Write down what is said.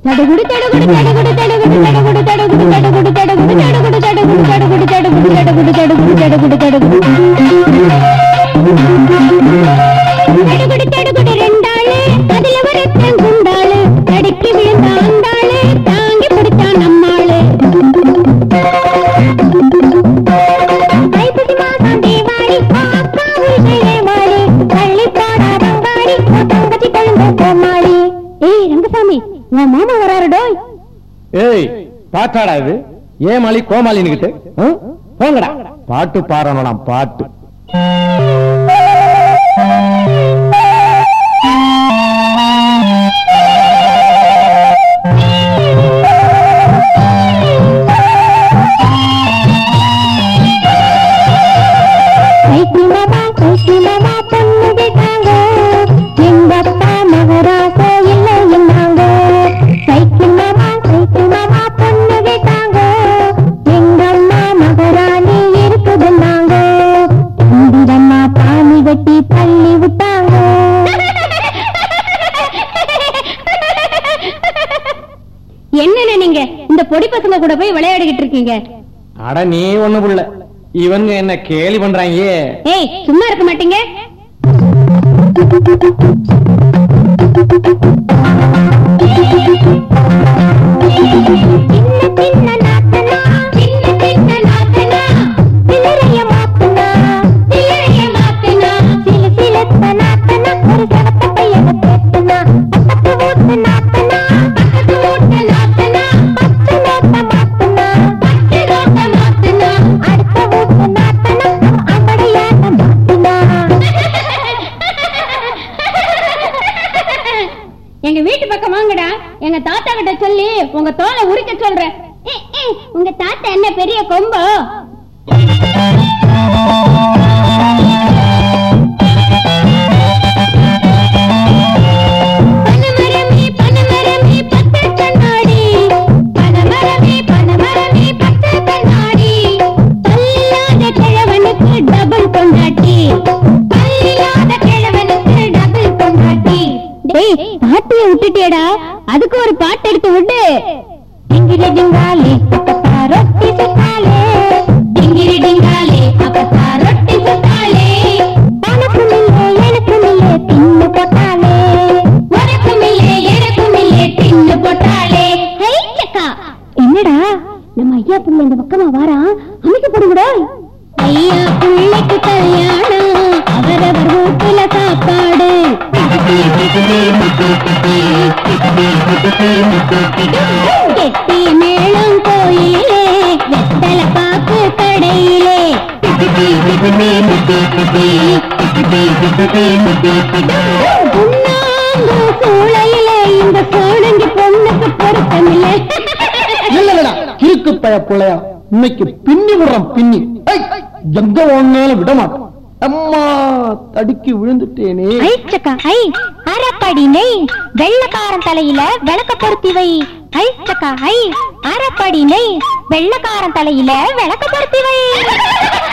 தடுகுடு தடுகுடு தடுகுடு தடுகுடு தடுகுடு தடுகுடு தடுகுடு தடுகுடு தடுகுடு தடுகுடு தடுகுடு தடுகுடு தடுகுடு தடுகுடு தடுகுடு தடுகுடு தடுகுடு தடுகுடு ரெண்டாளு அதுல ஒருத்தன் குண்டாளு தடுக்கி விழுந்த ஆண்டாளு தாங்கி பிடிச்சான் நம்மாளு ஐப்பசி மாசம் தீபாவளி அக்கா உயிரே மாறி பள்ளி போடா பங்காளி உன் தங்கச்சி கொழுந்து கோமாளி ஏய் ரங்கசாமி உன் மாமா வராரு டோய் ஏய் பாட்டாடா இது ஏமாளி கோமாளின்னுகிட்டு ஆ? போங்கடா பாட்டு பாடணும் பாட்டு கைக்கு மாமா கைக்கு மாமா பொண்ணு கேட்டாங்க எங்க அப்பா மகராச இல்லை என்னாங்க கைக்கு மாமா கைக்கு மாமா பொண்ணு கேட்டாங்க எங்க அம்மா மகராணி இருக்குதுன்னாங்க இந்திரம்மா பாணி வெட்டி தள்ளி விட்டாங்க என்னென்ன நீங்க இந்த பொடி பசங்க கூட போய் விளையாடிக்கிட்டு இருக்கீங்க அட நீ ஒண்ணு புள்ள இவங்க என்ன கேலி பண்றாங்க ஏய் சும்மா இருக்க மாட்டீங்க சின்ன சின்ன நாத்தனா சின்ன சின்ன நாத்தனா சிலரைய மாத்தனா சிலரைய மாத்தனா சில சிலத்த நாத்தனா ஒரு சவத்த பையன பேத்தனா பக்கத்து வீட்டு நாத்தனா பக்கத்து வீட்டு நாத்தனா பச்சை நோட்ட மாத்தனா பச்சை நோட்ட மாத்தனா அடுத்த வீட்டு நாத்தனா அம்படையாட்ட மாத்தனா எங்க வீட்டு பக்கம் வாங்கடா எங்க தாத்தா கிட்ட சொல்லி உங்க தோலை உரிக்க சொல்றேன் ஏய், ஏய், உங்க தாத்தா என்ன பெரிய கொம்போ பனமரமே பனமரமே பச்சை கண்ணாடி பனமரமே பனமரமே பச்சை கண்ணாடி பல்லில்லாத கிழவனுக்கு டபுள் கொண்டாட்டி பல்லில்லாத கிழவனுக்கு டபுள் கொண்டாட்டி டேய் பாட்டிய விட்டுட்டியடா அதுக்கு ஒரு பாட்டு எடுத்து விடு டிங்கிரி டிங்காலே அப்பத்தா ரொட்டி சுத்தாலே டிங்கிரி டிங்காலே அப்பத்தா ரொட்டி சுத்தாலே உனக்கும் இல்லே எனக்கும் இல்லே தின்னு போட்டாலே உனக்கும் இல்லே எனக்கும் இல்லே தின்னு போட்டாலே ஹை சக்கா என்னடா நம்ம ஐயா புள்ள இந்த பக்கமா வாரா அமைக்க போடுங்கடா ஐயா பிள்ளைக்கு கல்யாணம் அவரவர் வீட்டுல சாப்பாடு கெட்டிய மேளம் கோயிலே வெத்தல பாக்கு கடையிலே உண்ணாங்கு சூளையிலே இந்த சோழங்கி பொண்ணுக்கு பொருத்தமில்லை இல்ல இல்லடா கிறுக்கு பய புள்ளையா இன்னைக்கு பின்னி விடுறோம் பின்னி ஐ, எங்க ஒன்னாலும் விட மாட்டோம் அம்மா தடுக்கி விழுந்துட்டேனே ஐச்சக்கா ஐ அரைப்படி நெய் வெள்ளக்காரன் தலையில விளக்க பொருத்தி வை ஐச்சக்கா ஐ அரைப்படி நெய் வெள்ளக்காரன் தலையில விளக்க பொருத்தி வை